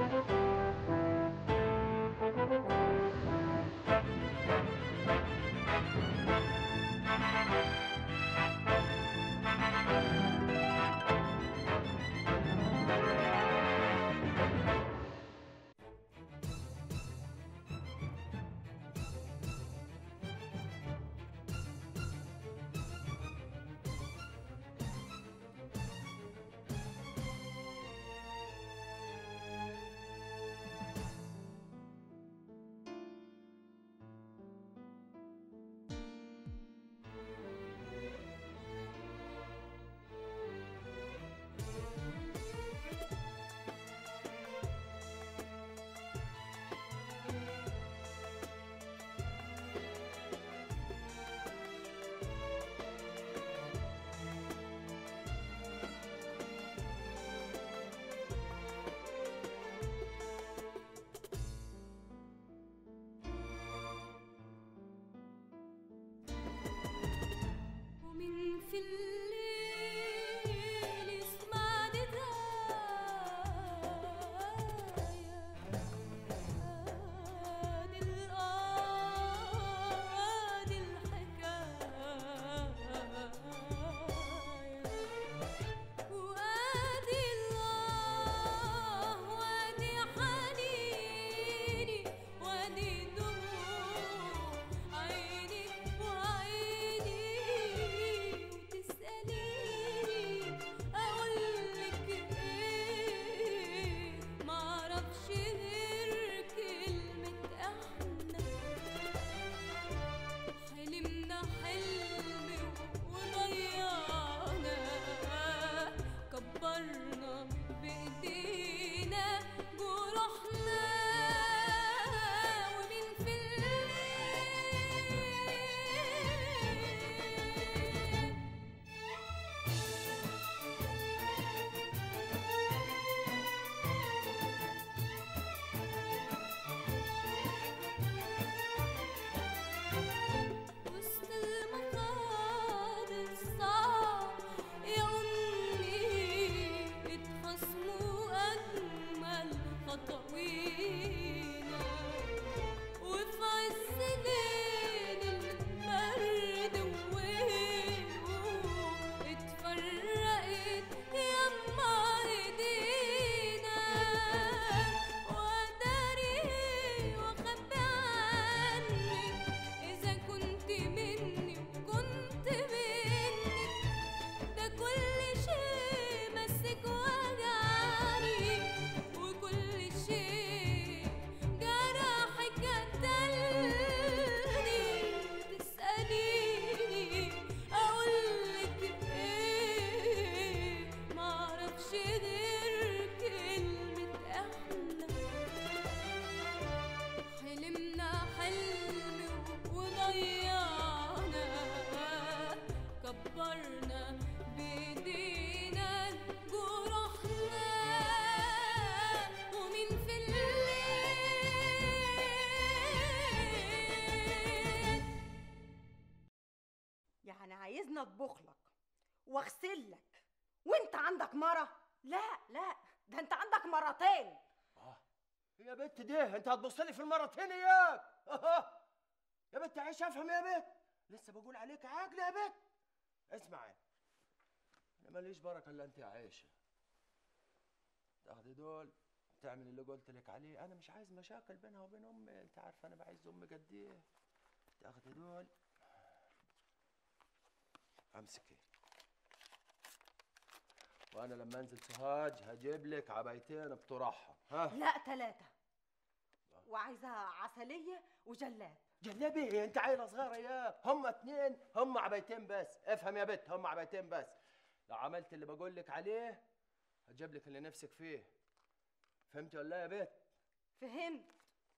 ومن في الليل اسمع ندايا ادي القاضي الحكايه وادي الله وادي حنيني وادي دموع عيني وعيني وتسأليني أقولك إيه معرفش غير كلمة إحنا حلمنا حلم وضيعنا كبرنا بإيدينا جروحنا ومن في الليل وسط المطار الصعب يا أمي اتخصموا أجمل خطوينا وفي عز ليل البرد وويله اتفرقت يما ايدينا واداري واخبي عنك اذا كنت مني وكنت منك ده كل شيء مسك وجعني وكل شيء جرحك قتلني تسأليني أقولك إيه معرفش غير كلمة إحنا حلمنا حلم وضيعنا كبرنا بإيدينا جروحنا ومن في الليل يعني عايزني اطبخ لك واغسل لك وانت عندك مره لا لا ده انت عندك مرتين يا بت ده انت هتبص لي في المرتين اياك يا بت عيش افهم يا بت لسه بقول عليك عاقله يا بت اسمعي انا ماليش بركه الا انت يا عيشه تاخدي دول تعمل اللي قلت لك عليه انا مش عايز مشاكل بينها وبين امي انت عارفه انا بعز امي قد ايه تاخدي دول امسكي وانا لما انزل سوهاج هجيب لك عبايتين بطرحها ها لا ثلاثه وعايزاها عسليه وجلاب جلابي إيه؟ انت عيله صغيره يا هم اتنين هم عبايتين بس افهم يا بت هم عبايتين بس لو عملت اللي بقول لك عليه هجيب لك اللي نفسك فيه فهمت ولا لا يا بت فهمت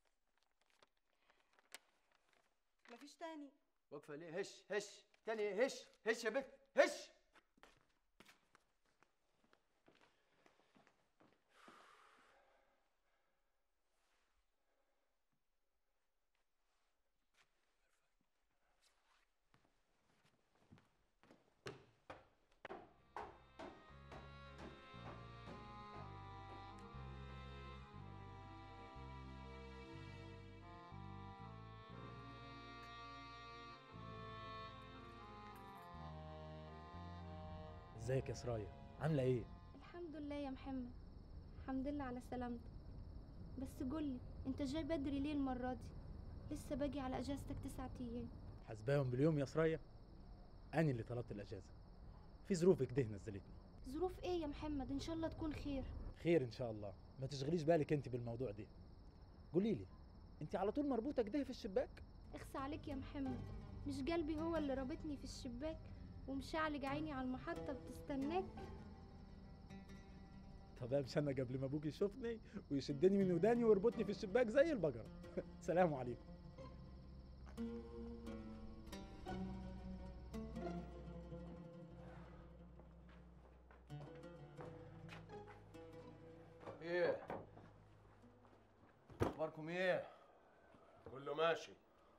مفيش تاني واقفه ليه هش هش تاني هش هش يا بت هش ازيك يا سرايا عامله ايه الحمد لله يا محمد الحمد لله على سلامتك بس قولي انت جاي بدري ليه المرة دي لسه باجي على اجازتك تسعة ايام حاسباهم باليوم يا سرايا انا اللي طلبت الاجازه في ظروف كده نزلتني ظروف ايه يا محمد ان شاء الله تكون خير خير ان شاء الله ما تشغليش بالك انت بالموضوع ده قولي لي انت على طول مربوطه كده في الشباك اخس عليك يا محمد مش قلبي هو اللي رابطني في الشباك ومشعلق عيني على المحطة بتستناك طب امشي انا قبل ما ابوك يشوفني ويشدني من وداني ويربطني في الشباك زي البقره سلام عليكم ايه اخباركم ايه كله ماشي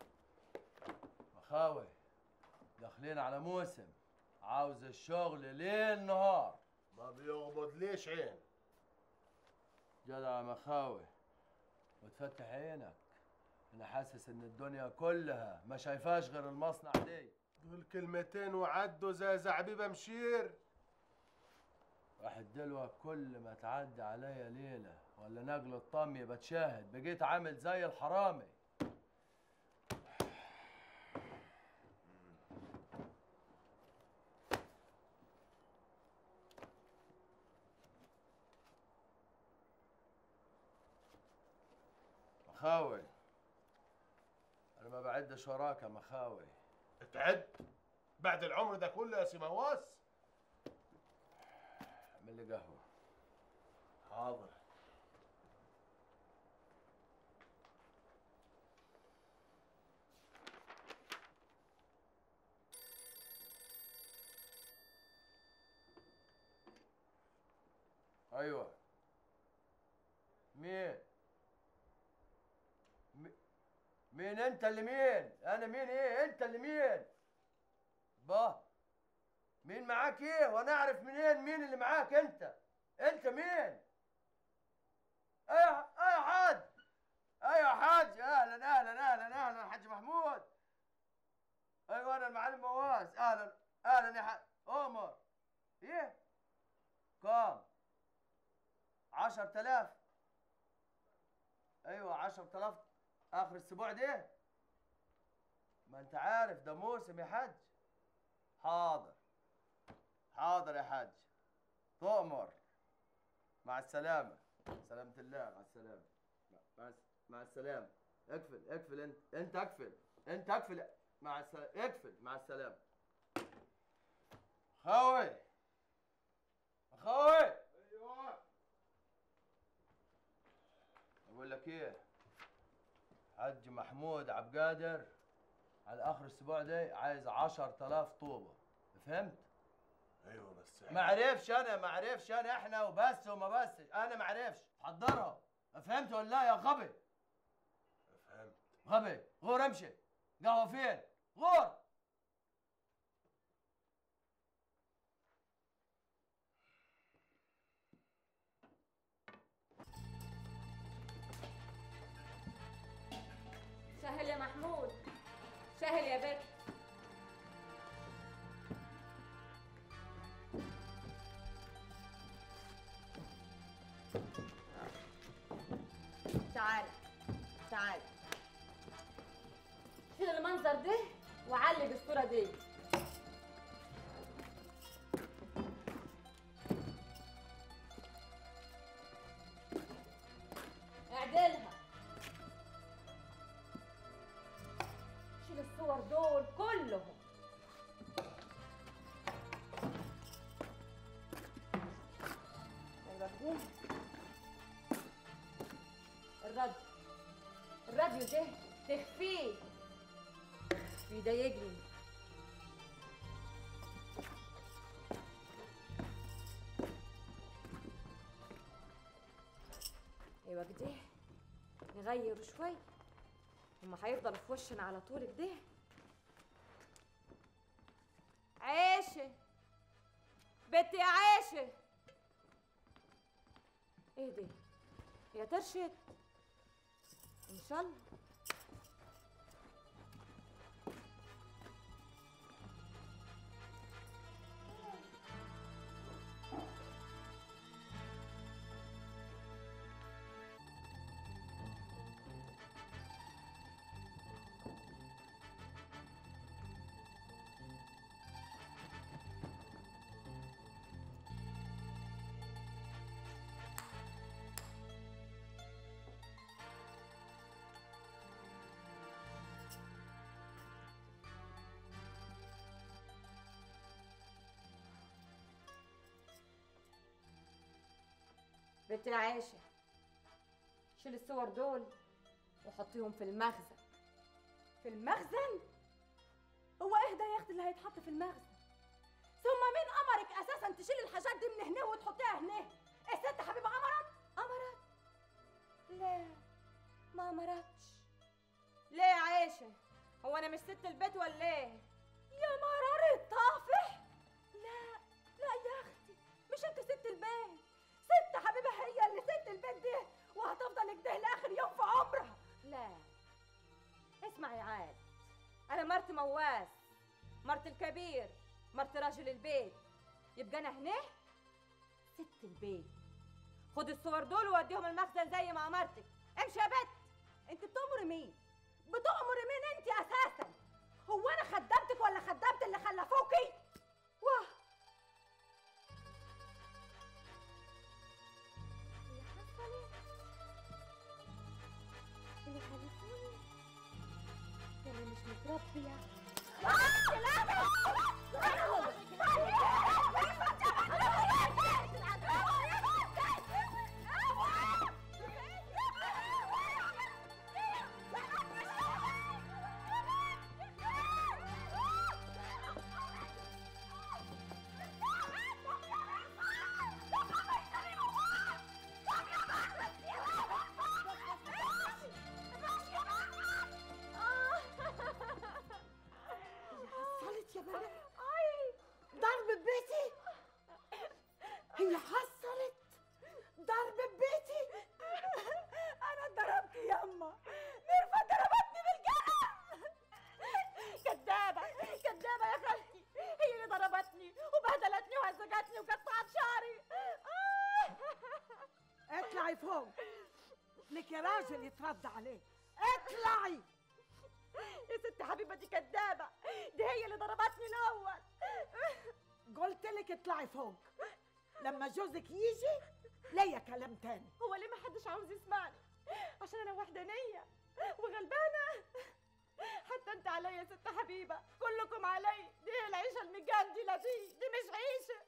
مخاوي داخلين على موسم عاوز الشغل ليل نهار ما بيغبض ليش عين جدع مخاوي وتفتح عينك انا حاسس ان الدنيا كلها ما شايفاش غير المصنع دي دول كلمتين وعدوا زي زعبيبه مشير واحد دلوقتي كل ما تعدي عليا ليلة ولا نقل الطمي بتشاهد بقيت عامل زي الحرامي مخاوي انا ما بعدش وراك يا مخاوي اتعد بعد العمر ده كله يا سي مواس اعمل لي قهوة حاضر ايوه مين مي- مين انت اللي مين انا مين ايه انت اللي مين با مين معاك ايه وانا اعرف منين مين اللي معاك انت انت مين ايوه ايوه حاج ايوه حاج اهلا اهلا اهلا اهلا حاج محمود ايوه انا المعلم مواز اهلا اهلا يا حاج عمر ايه كام عشر تلاف ايوه عشر تلاف اخر الاسبوع ده ما انت عارف ده موسم يا حاج حاضر حاضر يا حاج تؤمر مع السلامة سلامة الله مع السلامة مع الس- مع السلامة اقفل اقفل انت انت اقفل انت اقفل مع السلامة اقفل مع السلامة خوي خوي ايوه اقول لك ايه حج محمود عبد القادر على اخر الاسبوع ده عايز 10000 طوبه فهمت ايوه بس ما عرفش انا ما عرفش انا احنا وبس وما بس انا ما عرفش حضرها فهمت ولا لا يا غبي فهمت غبي غور امشي قهوه فين غور سهل يا محمود سهل يا بك تعال تعال شيل المنظر ده وعلق الصورة دي اعدلها شيل الصور دول كلهم ايوه قوم الراديو الراديو ده تخفيه بيضايقني ايوه كده نغير شوي هما هيفضل في وشنا على طول كده عيشة بنتي يا عيشة ايه دي هي ترشت ان شاء الله بنت يا عائشه شيل الصور دول وحطيهم في المخزن في المخزن هو ايه ده يا اختي اللي هيتحط في المخزن ثم مين امرك اساسا تشيل الحاجات دي من هنا وتحطيها هنا الست حبيبه امرت امرت لا ما امرتش ليه يا عائشه هو انا مش ست البيت ولا ايه يا مرار الطافح لا لا يا اختي مش انت ست البيت ست حبيبه هي اللي ست البيت دي وهتفضل كده لاخر يوم في عمرها لا اسمع يا عاد انا مرت مواس مرت الكبير مرت راجل البيت يبقى انا هنا ست البيت خد الصور دول ووديهم المخزن زي ما امرتك امشي يا بت انت بتأمري مين بتأمري مين انت اساسا هو انا خدمتك ولا خدمت اللي خلفوكي واه اللي حصلت اللي خلفوني ده انا مش متربيه حصلت يا بنات اي ضرب ببيتي هي حصلت ضرب ببيتي انا اتضربت يما ميرفت ضربتني بالقلم كدابة كدابة يا خالتي هي اللي ضربتني وبهدلتني وهزقتني وقطعت شعري اطلعي فوق لك يا راجل يترد عليك اطلعي يا ست حبيبه دي كدابه دي هي اللي ضربتني الاول قلت لك اطلعي فوق لما جوزك يجي ليا كلام تاني هو ليه ما حدش عاوز يسمعني عشان انا وحدانيه وغلبانه حتى انت عليا يا ست حبيبه كلكم علي دي هي العيشه المجندله دي دي مش عيشه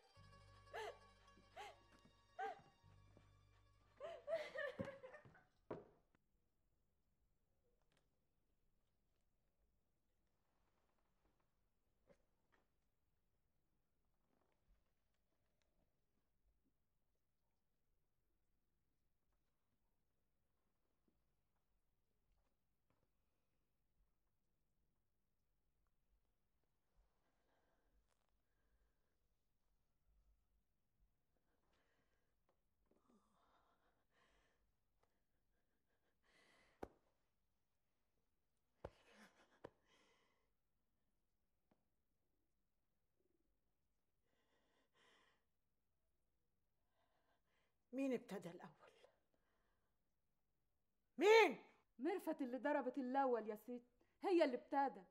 مين ابتدى الأول؟ مين؟ مرفت اللي ضربت الأول يا ست هي اللي ابتدت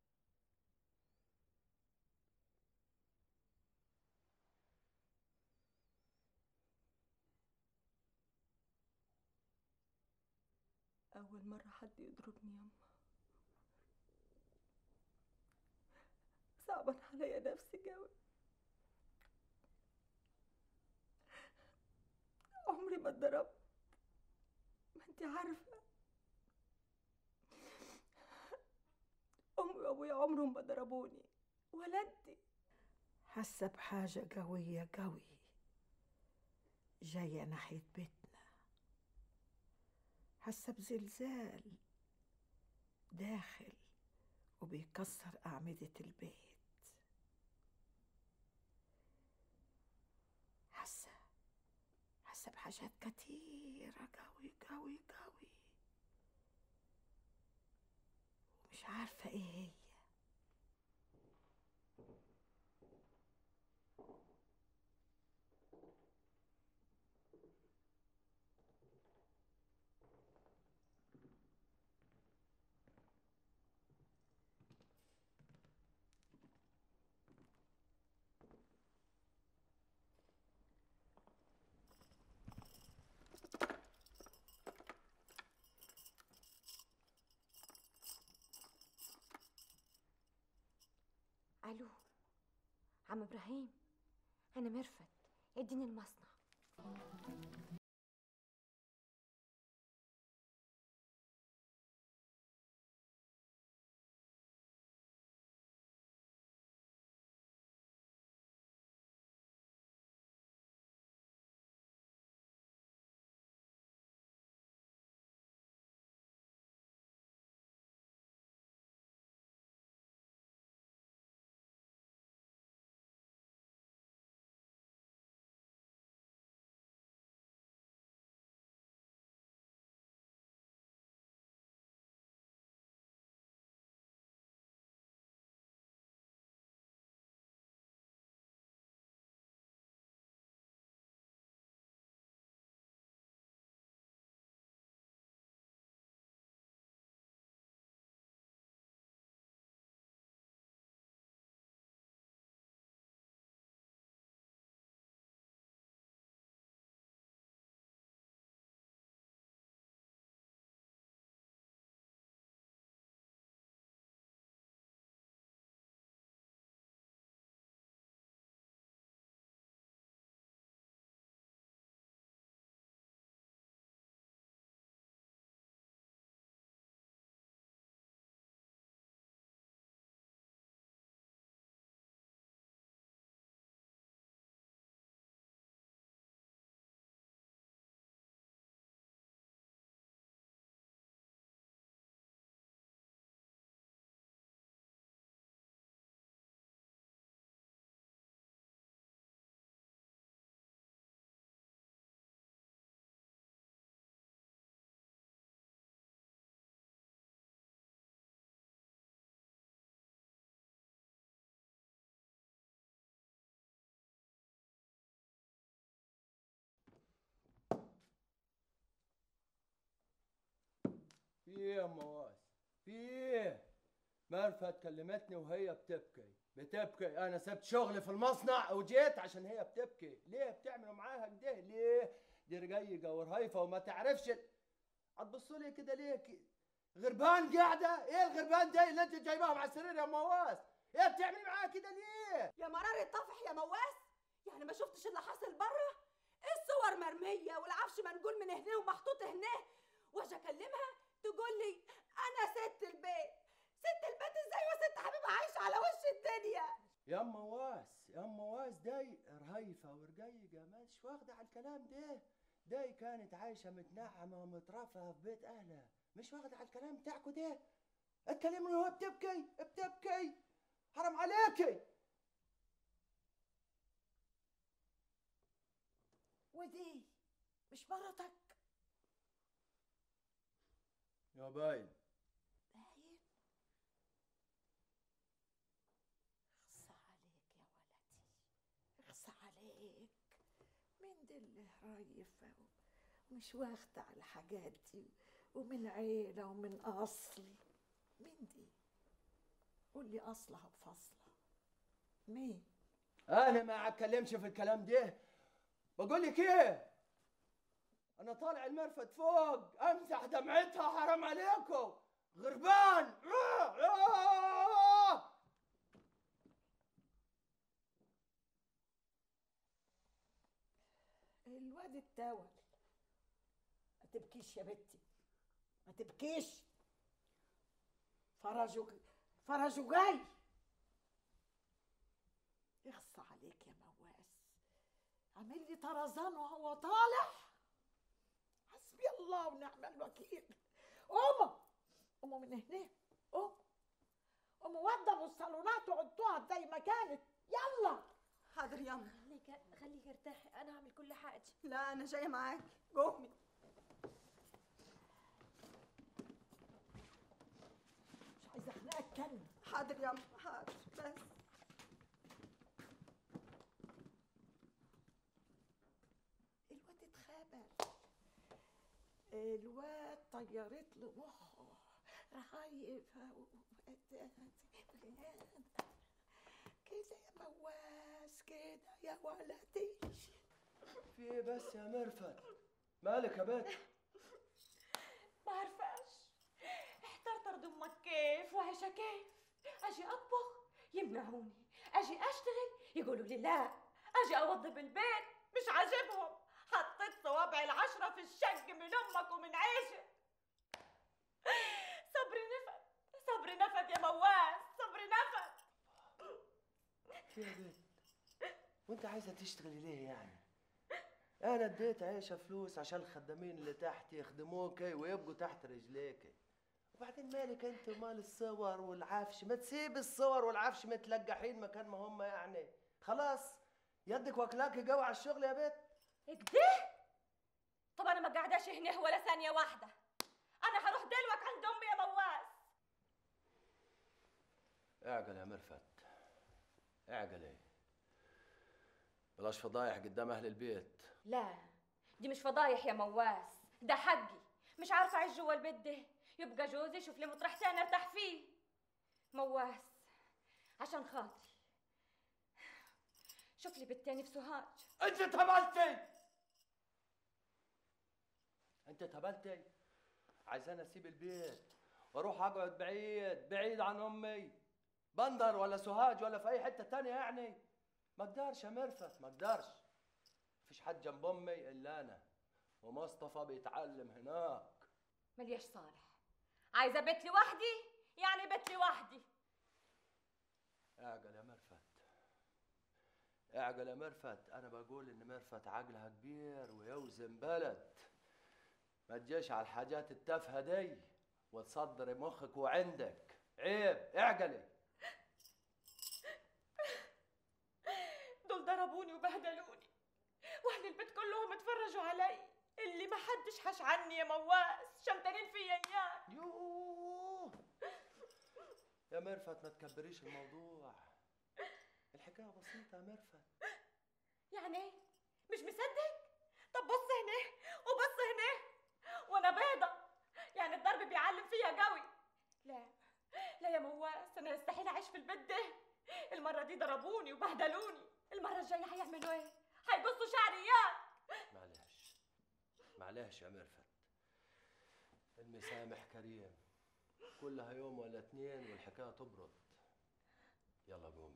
أول مرة حد يضربني يما صعبا عليا نفسي قوي عمري ما اتضربت ما انت عارفة أمي وأبويا عمرهم ما ضربوني ولا انت حاسة بحاجة قوية قوي جاية ناحية بيتنا حاسة بزلزال داخل وبيكسر أعمدة البيت حاسة حاسة بحاجات كتيرة قوي قوي قوي ومش عارفة ايه هي الو عم ابراهيم انا مرفت اديني المصنع في ايه يا مواس في ايه مرفت كلمتني وهي بتبكي بتبكي انا سبت شغلي في المصنع وجيت عشان هي بتبكي ليه بتعملوا معاها كده ليه دي رقيقه ورهيفه وما تعرفش هتبصوا لي كده ليه كده غربان قاعده ايه الغربان ده اللي انت جايباها مع السرير يا مواس ايه بتعملي معاها كده ليه يا مرار الطفح يا مواس يعني ما شفتش اللي حاصل بره الصور مرميه والعفش منقول من هنا ومحطوط هنا واجي اكلمها تقول لي انا ست البيت ست البيت ازاي وست حبيبه عايشه على وش الدنيا يا مواس يا مواس داي رهيفة ورقيقة مش واخدة على الكلام ده داي كانت عايشة متنعمة ومترفهة في بيت أهلها مش واخدة على الكلام بتاعكوا ده اتكلموا وهو بتبكي بتبكي حرام عليكي ودي مش مرتك يا باين باين اخصى عليك يا ولدي اخصى عليك من دي اللي رايفة ومش واخدة على الحاجات دي ومن عيلة ومن أصل مين دي قول لي أصلها وفصلها مين أنا ما أتكلمش في الكلام ده بقول لك إيه أنا طالع المرفد فوق أمسح دمعتها حرام عليكم غربان آه، آه. الواد التاول ما تبكيش يا بنتي ما تبكيش فرجه فرجه جاي يخص عليك يا مواس عامل لي طرزان وهو طالع حسبي الله ونعم الوكيل قوموا قوموا من هنا قوموا قوموا وضبوا الصالونات وعدوها زي ما كانت يلا حاضر ياما خليك خليك ارتاحي انا هعمل كل حاجه لا انا جايه معاكي قومي مش عايزه اخنقك كلمه حاضر ياما حاضر بس الواد اتخبل الواد طيرت له مخه رهيفة كده يا مواس كده يا ولدي في إيه بس يا مرفد مالك يا بنت ما عرفاش احترت ارض امك كيف وعيشة كيف اجي اطبخ يمنعوني اجي اشتغل يقولوا لي لا اجي اوضب البيت مش عاجبهم حطيت صوابعي العشرة في الشق من امك ومن عيشك صبري نفد صبري نفد يا مواس صبري نفد في يا بنت وانت عايزه تشتغلي ليه يعني انا اديت عيشه فلوس عشان الخدامين اللي تحت يخدموكي ويبقوا تحت رجليكي وبعدين مالك انت ومال الصور والعفش ما تسيب الصور والعفش متلقحين مكان ما هم يعني خلاص يدك واكلاكي جو على الشغل يا بنت كده طب انا ما قاعداش هنا ولا ثانية واحدة انا هروح دلوك عند امي يا مواس اعقل يا مرفت اعقل ايه بلاش فضايح قدام اهل البيت لا دي مش فضايح يا مواس ده حقي مش عارفه اعيش جوا البيت ده يبقى جوزي يشوف لي مطرح تاني ارتاح فيه مواس عشان خاطري شوف لي بيت تاني في سوهاج انت تبلتي انت تبلتي عايزاني اسيب البيت واروح اقعد بعيد بعيد عن امي بندر ولا سوهاج ولا في اي حته تانية يعني ما اقدرش يا مرفت ما اقدرش مفيش حد جنب امي الا انا ومصطفى بيتعلم هناك ملياش صالح عايزه بيت لوحدي يعني بيت لوحدي اعقل يا مرفت اعقل يا مرفت انا بقول ان مرفت عقلها كبير ويوزن بلد ما تجيش على الحاجات التافهه دي وتصدري مخك وعندك عيب اعقلي دول ضربوني وبهدلوني واهل البيت كلهم اتفرجوا علي اللي ما حدش حش عني يا مواس شمتانين فيا اياه يوه يا مرفت ما تكبريش الموضوع الحكايه بسيطه يا مرفت يعني ايه مش مصدق طب بص هنا وبص هنا وانا بيضة يعني الضرب بيعلم معلم فيا قوي لا لا يا مواس انا يستحيل اعيش في البيت ده المره دي ضربوني وبهدلوني المره الجايه هيعملوا ايه هيبصوا شعري يا معلش معلش يا مرفت المسامح كريم كلها يوم ولا اتنين والحكايه تبرد يلا قومي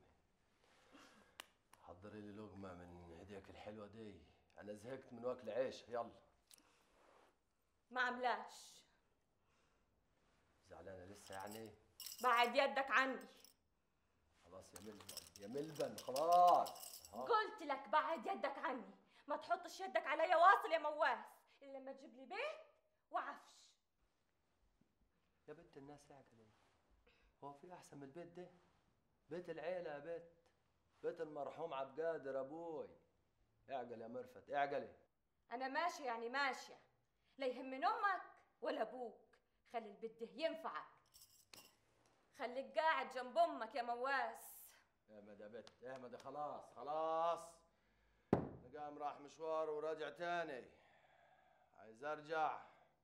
حضري لي لقمه من ايديك الحلوه دي انا زهقت من واكل عيش يلا ما عملاش زعلانه لسه يعني بعد يدك عني خلاص يا ملبن يا ملبن خلاص ها. قلت لك بعد يدك عني ما تحطش يدك عليا واصل يا مواس الا لما تجيب لي بيت وعفش يا بنت الناس اعقلي هو في احسن من البيت ده بيت العيله يا بنت بيت المرحوم عبد القادر ابوي اعقل يا مرفت اعقلي انا ماشيه يعني ماشيه لا يهمني امك ولا ابوك خلي البيت ده ينفعك خليك قاعد جنب امك يا مواس احمد يا بنت احمد يا خلاص خلاص أنا قام راح مشوار وراجع تاني عايز ارجع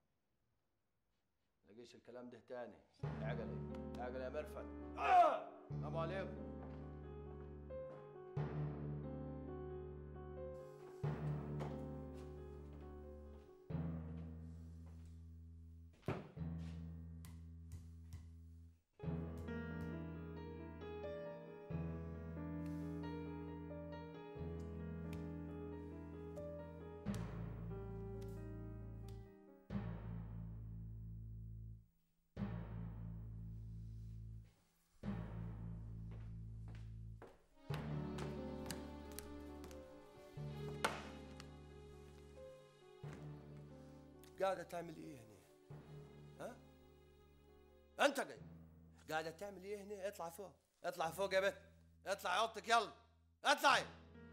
لقيش الكلام ده تاني اعقلي اعقلي يا مرفت آه! السلام عليكم قاعدة تعمل ايه هنا؟ ها؟ انت قاعد قاعدة تعمل ايه هنا؟ اطلع فوق اطلع فوق يا بنت اطلع اوضتك يلا اطلعي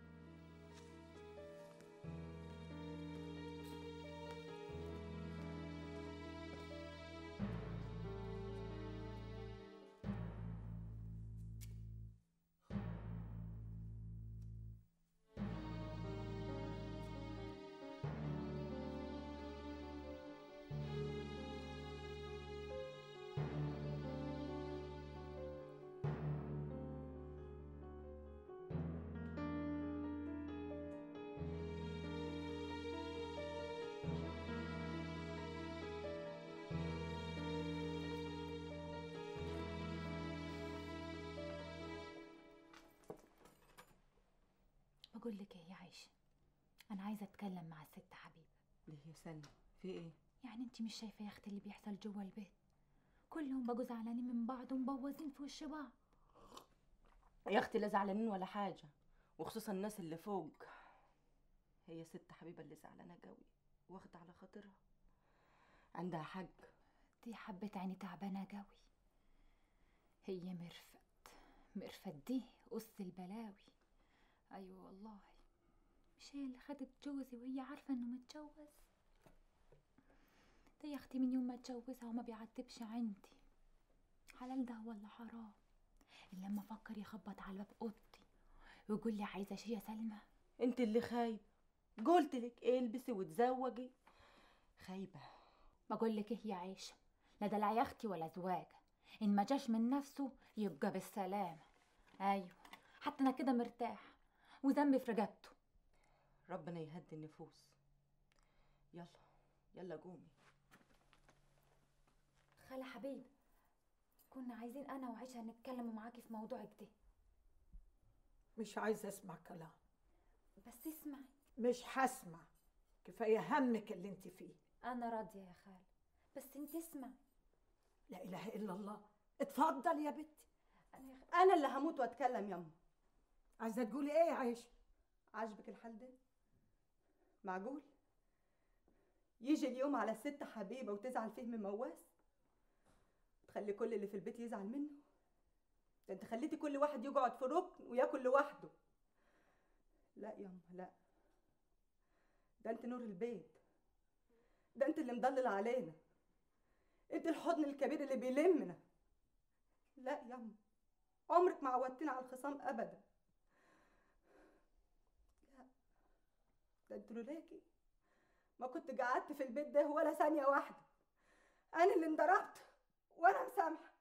بقول لك ايه يا عايشه انا عايزه اتكلم مع الست حبيبه ليه يا سلمى في ايه يعني انت مش شايفه يا اختي اللي بيحصل جوه البيت كلهم بقوا زعلانين من بعض ومبوظين في وش بعض يا اختي لا زعلانين ولا حاجه وخصوصا الناس اللي فوق هي ست حبيبه اللي زعلانه قوي واخده على خاطرها عندها حق دي حبة عيني تعبانة قوي هي مرفت مرفت دي قص البلاوي ايوه والله مش هي اللي خدت جوزي وهي عارفة انه متجوز ده يا اختي من يوم ما اتجوزها وما بيعتبش عندي حلال ده ولا حرام الا لما افكر يخبط على باب اوضتي ويقول لي عايزه شي يا سلمى انت اللي خايبه قلت لك البسي وتزوجي خايبه بقول لك ايه يا عيشه لا دلع يا اختي ولا زواج ان ما جاش من نفسه يبقى بالسلامه ايوه حتى انا كده مرتاح وذنبي في رقبته ربنا يهدي النفوس يلا يلا قومي خالة حبيب كنا عايزين انا وعيشه نتكلموا معاكي في موضوع كده مش عايزه اسمع كلام بس اسمعي مش هسمع كفايه همك اللي انت فيه انا راضيه يا خالة بس انت اسمعي لا اله الا الله اتفضل يا بنتي انا يا خ... انا اللي هموت واتكلم يما عايزه تقولي ايه يا عايشه عاجبك الحال ده معقول يجي اليوم على الست حبيبه وتزعل فيه من مواس تخلي كل اللي في البيت يزعل منه ده انت خليتي كل واحد يقعد في ركن وياكل لوحده لا يما لا ده انت نور البيت ده انت اللي مضلل علينا انت الحضن الكبير اللي بيلمنا لا يما عمرك ما عودتنا على الخصام ابدا لا ده انت لولاكي ما كنت قعدت في البيت ده ولا ثانيه واحده انا اللي انضربت وانا مسامحه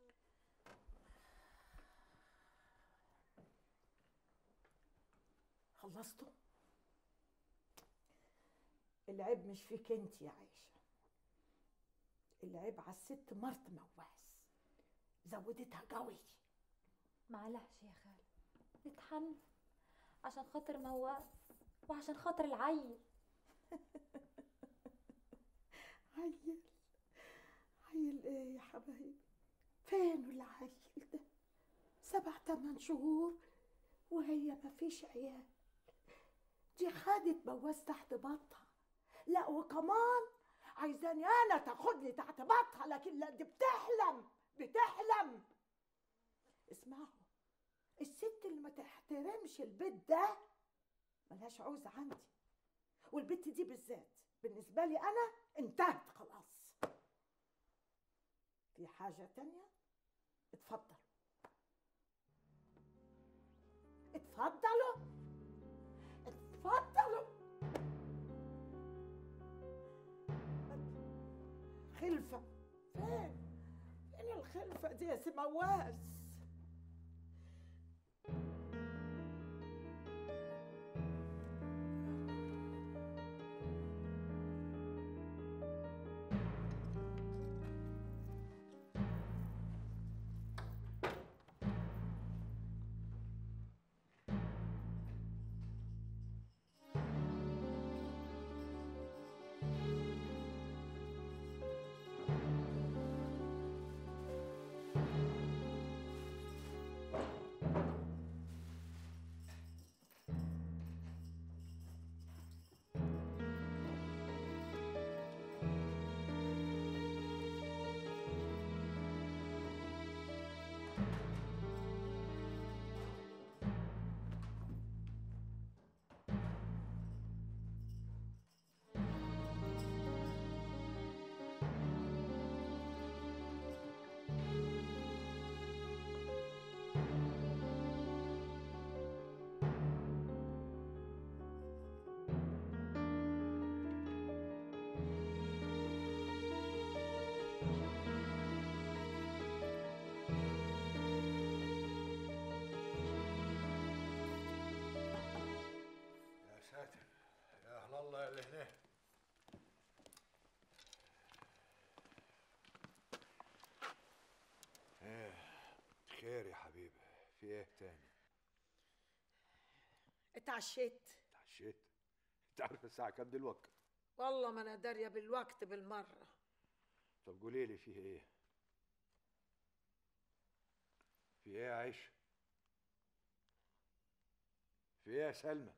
خلصتوا العيب مش فيك انت يا عيشه العيب على الست مرت مواس زودتها قوي معلش يا خالة نتحمل عشان خاطر مواس وعشان خاطر العيل عيل عيل ايه يا حبايبي فين العيل ده سبع تمن شهور وهي مفيش عيال دي خدت بواز تحت بطها لا وكمان عايزاني انا تاخدني تحت بطها لكن لا دي بتحلم بتحلم اسمعوا الست اللي ما تحترمش البيت ده ملهاش عوزة عندي والبت دي بالذات بالنسبة لي أنا انتهت خلاص في حاجة تانية اتفضلوا اتفضلوا اتفضلوا خلفة فين فين الخلفة دي يا سي مواس يا ساتر يا اهل الله اللي هنا ايه خير يا حبيبي في ايه تاني اتعشيت اتعشيت انت عارف الساعه كام دلوقتي والله ما انا داريه بالوقت بالمره طب قولي لي فيه ايه في ايه يا عيشه في ايه يا سلمى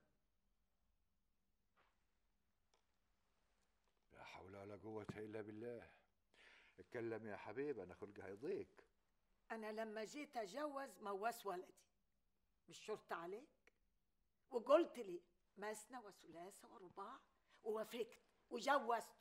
لا حول ولا قوه الا بالله اتكلم يا حبيبي انا خلقي هيضيق انا لما جيت اجوز مواس ولدي مش شرط عليك وقلت لي مثنى وثلاثة ورباع ووافقت وجوزته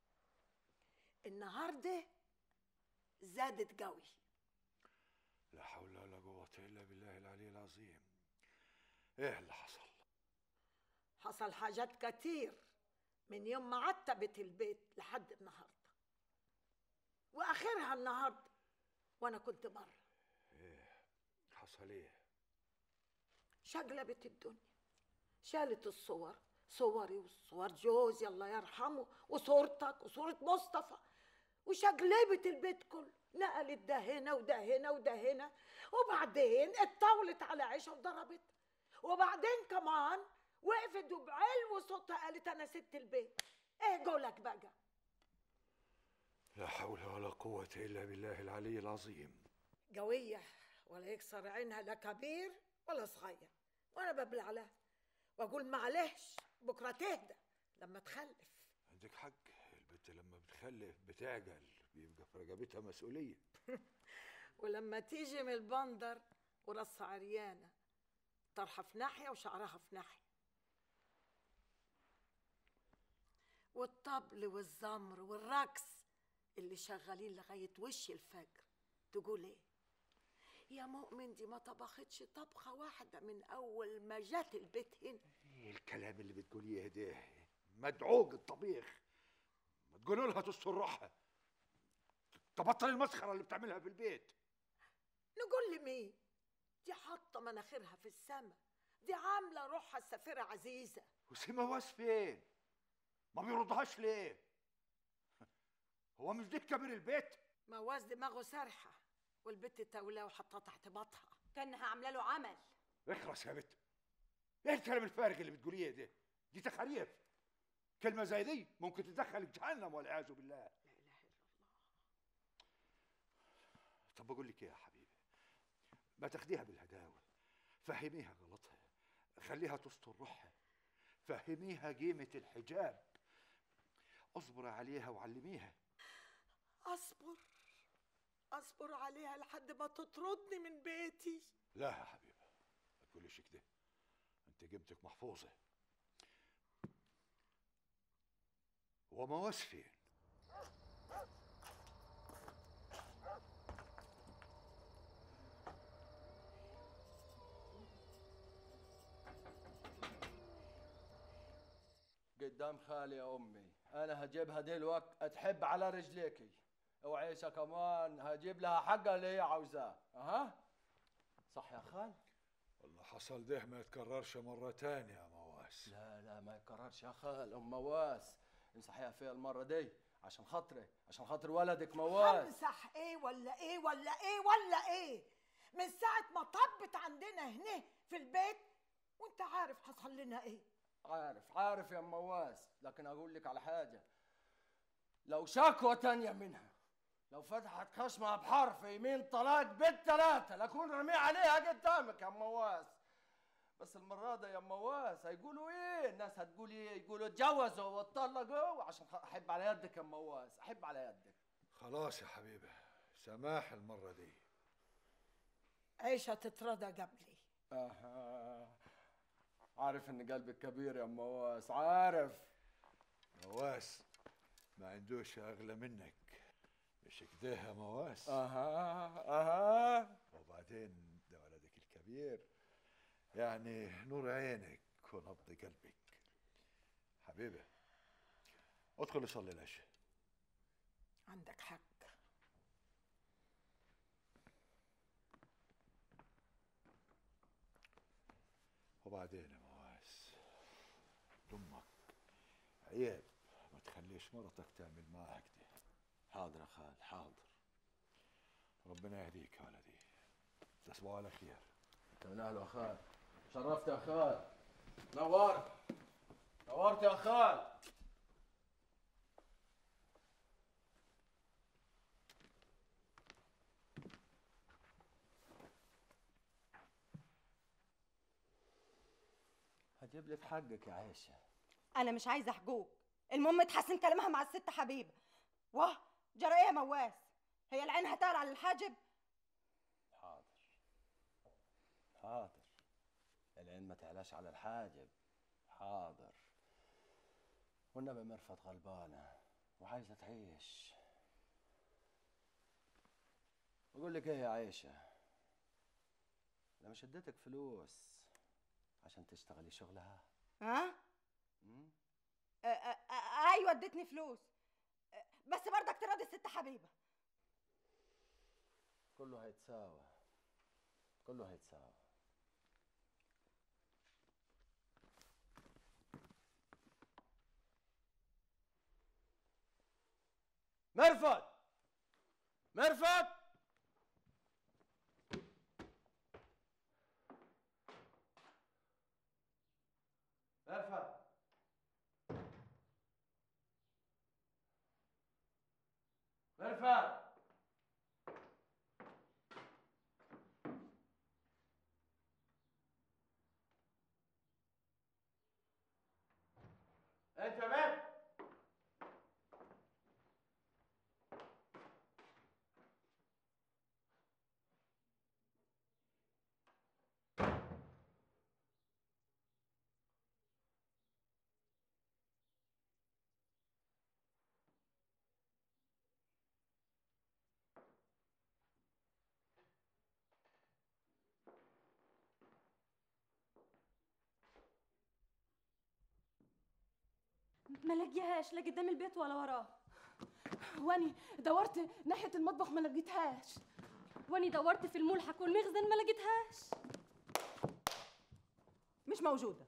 النهارده زادت قوي لا حول ولا قوه الا بالله العلي العظيم ايه اللي حصل حصل حاجات كتير من يوم ما عتبت البيت لحد النهارده واخرها النهارده وانا كنت بره ايه حصل ايه شقلبت الدنيا شالت الصور صوري وصور جوزي الله يرحمه وصورتك وصورة مصطفى وشقلبت البيت كله نقلت ده هنا وده هنا وده هنا وبعدين اتطاولت على عيشة وضربت وبعدين كمان وقفت وبعلو صوتها قالت انا ست البيت ايه قولك بقى لا حول ولا قوه الا بالله العلي العظيم قوية ولا يكسر عينها لا كبير ولا صغير وانا ببلع لها واقول معلش بكره تهدى لما تخلف عندك حق البنت لما بتخلف بتعجل بيبقى في رقبتها مسؤوليه ولما تيجي من البندر وراسها عريانه طرحه في ناحيه وشعرها في ناحيه والطبل والزمر والرقص اللي شغالين لغايه وش الفجر تقول ايه يا مؤمن دي ما طبختش طبخه واحده من اول ما جت البيت هنا ايه الكلام اللي بتقوليه ده مدعوج الطبيخ ما تقولوا لها تستر روحها تبطل المسخره اللي بتعملها في البيت نقول لمين دي حاطه مناخيرها في السما دي عامله روحها السفيره عزيزه وسيما واس فين ما بيردهاش ليه هو مش ده كبير البيت مواز دماغه سارحه والبت تاولاه وحطها تحت باطها كانها عامله له عمل اخرس يا بت ايه الكلام الفارغ اللي بتقوليه ده دي تخاريف كلمه زي دي ممكن تدخلك جهنم والعياذ بالله طب بقول لك ايه يا حبيبي ما تاخديها بالهداوه فهميها غلطها خليها تستر روحها فهميها قيمه الحجاب اصبر عليها وعلميها اصبر اصبر عليها لحد ما تطردني من بيتي لا يا حبيبي ما تقوليش كده انت قيمتك محفوظه ومواس فين قدام خالي يا امي انا هجيبها دلوقت تحب على رجليكي وعيسى كمان هجيب لها حقها اللي هي عاوزاه اها صح يا خال والله حصل ده ما يتكررش مرة تانية يا مواس لا لا ما يكررش يا خال ام مواس انصحيها فيها المره دي عشان خاطري عشان خاطر ولدك مواس همسح ايه ولا ايه ولا ايه ولا ايه من ساعة ما طبت عندنا هنا في البيت وانت عارف حصل لنا ايه عارف عارف يا مواس لكن اقول لك على حاجه لو شكوى تانية منها لو فتحت خشمها بحرف يمين طلاق بالثلاثة لكون رمي عليها قدامك يا مواس بس المرة دي يا مواس هيقولوا ايه الناس هتقول ايه يقولوا اتجوزوا واتطلقوا عشان خ- احب على يدك يا مواس احب على يدك خلاص يا حبيبي سماح المرة دي عيشة تترضى قبلي اها عارف ان قلبك كبير يا مواس عارف مواس ما عندوش أغلى منك مش كده يا مواس اها اها وبعدين ده ولدك الكبير يعني نور عينك ونبض قلبك حبيبي ادخل صلي العشاء عندك حق وبعدين يا مواس امك عيب ما تخليش مرتك تعمل معاها كده حاضر يا خال حاضر ربنا يهديك يا ولدي تصبحوا على خير انت من اهله يا خال شرفت يا خال نورت نورت يا خال هجيب لك حقك يا عيشه انا مش عايزه حقوق المهم تحسن كلامها مع الست حبيبه واه جرى ايه يا مواس هي العين هتقل على الحاجب حاضر حاضر العين ما تعلاش على الحاجب حاضر والنبي مرفت غلبانة وعايزة تعيش بقول لك ايه يا عيشة انا مش اديتك فلوس عشان تشتغلي شغلها ها مم؟ آ- آ- آ- ايوه ادتني فلوس آ، بس برضك تراضي الست حبيبه كله هيتساوى كله هيتساوى مرفت مرفت مرفت مرفت انت مين ما لاقيهاش لا قدام البيت ولا وراه واني دورت ناحيه المطبخ ما لقيتهاش واني دورت في الملحق والمخزن ما لقيتهاش مش موجوده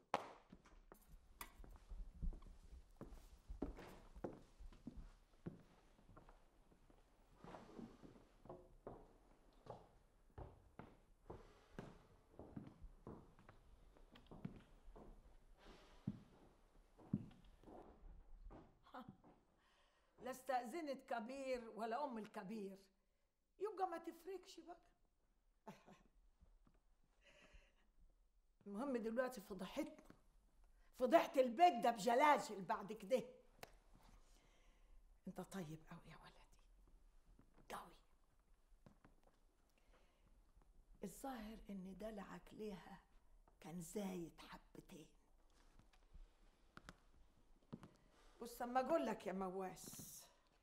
لا استأذنت كبير ولا أم الكبير يبقى ما تفرقش بقى المهم دلوقتي فضحتنا فضحت البيت ده بجلاجل بعد كده انت طيب قوي يا ولدي قوي الظاهر ان دلعك ليها كان زايد حبتين بص اما اقول لك يا مواس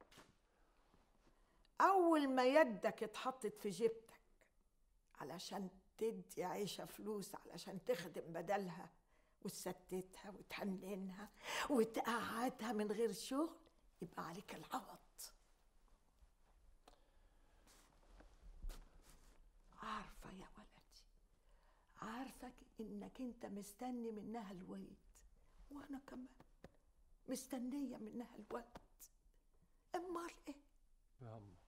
اول ما يدك اتحطت في جيبتك علشان تدي عيشه فلوس علشان تخدم بدلها وتستتها وتهننها وتقعدها من غير شغل يبقى عليك العوض عارفه يا ولدي عارفك انك انت مستني منها الولد وانا كمان مستنية منها الولد أمال إيه؟ يا أما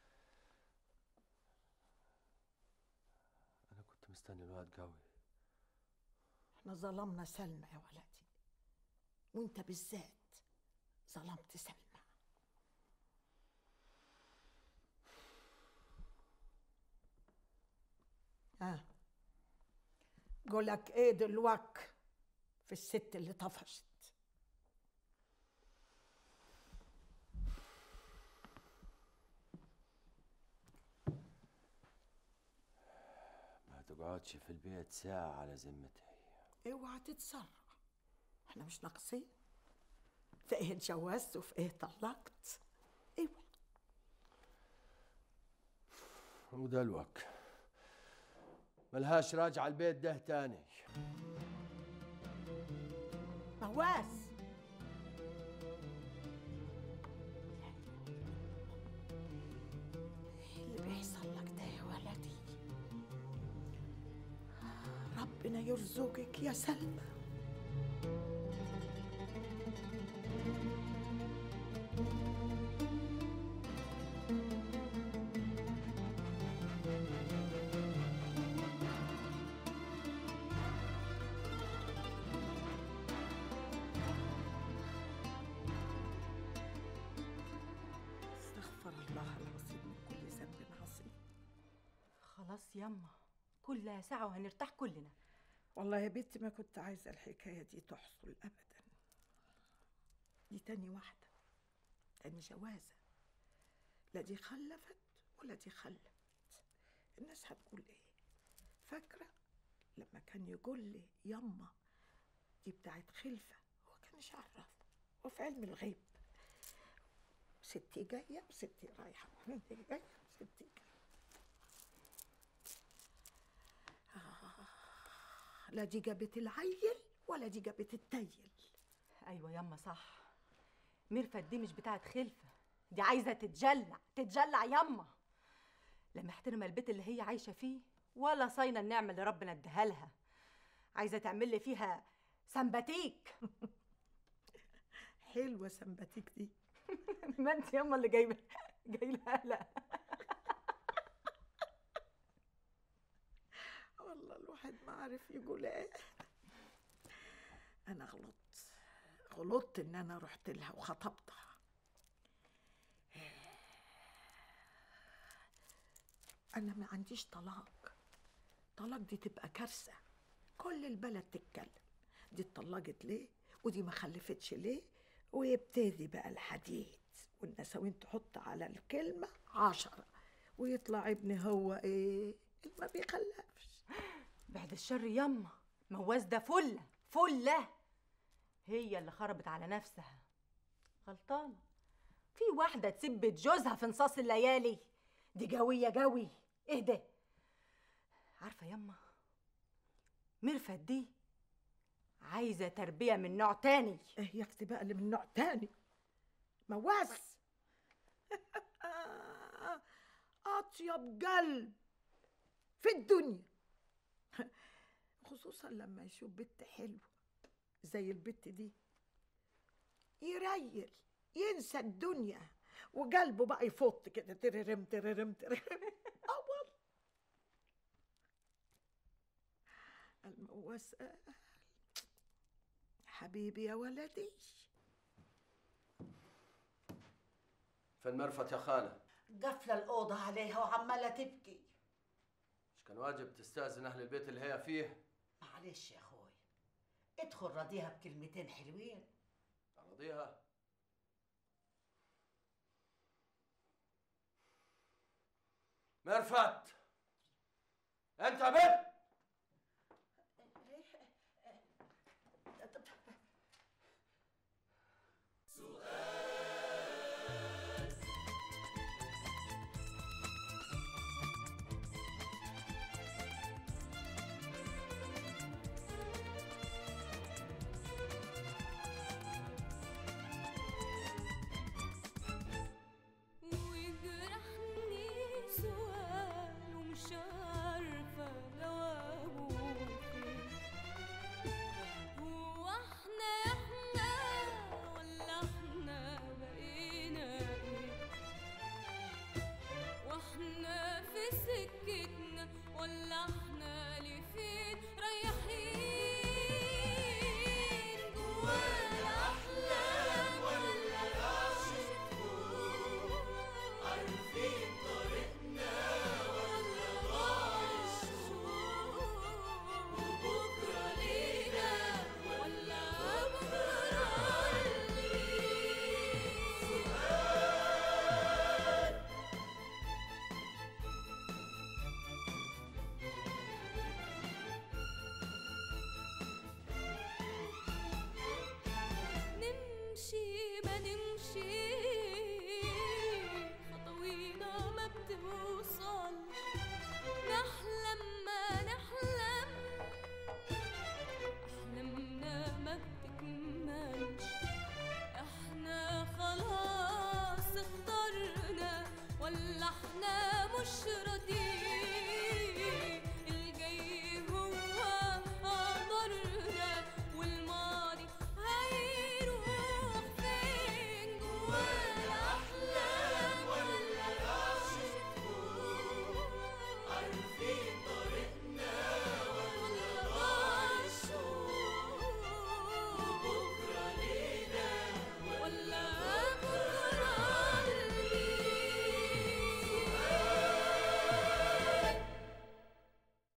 أنا كنت مستني الوقت قوي إحنا ظلمنا سلمى يا ولدي وأنت بالذات ظلمت سلمى ها قولك إيه دلوك في الست اللي طفشت ما تقعدش في البيت ساعة على ذمتي اوعى تتسرع احنا مش ناقصين في ايه اتجوزت وفي ايه طلقت اوعى ودلوك ملهاش راجعة البيت ده تاني مواس إيه اللي بيحصل لك ده يا ولدي ربنا يرزقك يا سلمى استغفر الله العظيم من كل ذنب عظيم خلاص يما كلها ساعة وهنرتاح كلنا والله يا بنتي ما كنت عايزة الحكاية دي تحصل أبدا دي تاني واحدة تاني جوازة لا دي خلفت ولا دي خلت الناس هتقول ايه فاكرة لما كان يقول لي يما دي بتاعت خلفة هو كانش عرف وفي علم الغيب ستي جاية وستي رايحة ستي جاية وستي جاية آه، لا دي جابت العيل ولا دي جابت التيل ايوه يما صح ميرفت دي مش بتاعت خلفة دي عايزة تتجلع تتجلع يما لا محترمة البيت اللي هي عايشة فيه ولا صاينة النعمة اللي ربنا اداها لها عايزة تعمل لي فيها سمباتيك حلوة سمباتيك دي ما انت يما اللي جايبه جايلها لا والله الواحد ما عارف يقول ايه انا غلطت غلطت ان انا رحت لها وخطبتها انا ما عنديش طلاق طلاق دي تبقى كارثه كل البلد تتكلم دي اتطلقت ليه ودي ما خلفتش ليه ويبتدي بقى الحديد والنساوين تحط على الكلمه عشرة ويطلع ابني هو ايه اللي ما بيخلفش بعد الشر يما مواز ده فله فله هي اللي خربت على نفسها غلطانه في واحده تسيب بيت جوزها في نصاص الليالي دي جويه جوي ايه ده عارفه يما ميرفت دي عايزه تربيه من نوع تاني ايه يا اختي بقى اللي من نوع تاني مواز أطيب قلب في الدنيا خصوصا لما يشوف بنت حلوة زي البت دي يريل ينسى الدنيا وقلبه بقى يفط كده تررم تررم تررم أول المواس قال حبيبي يا ولدي فين مرفت يا خالة قافله الاوضه عليها وعماله تبكي مش كان واجب تستأذن أهل البيت اللي هي فيه معلش يا اخوي ادخل راضيها بكلمتين حلوين أراضيها مرفت أنت يا بنت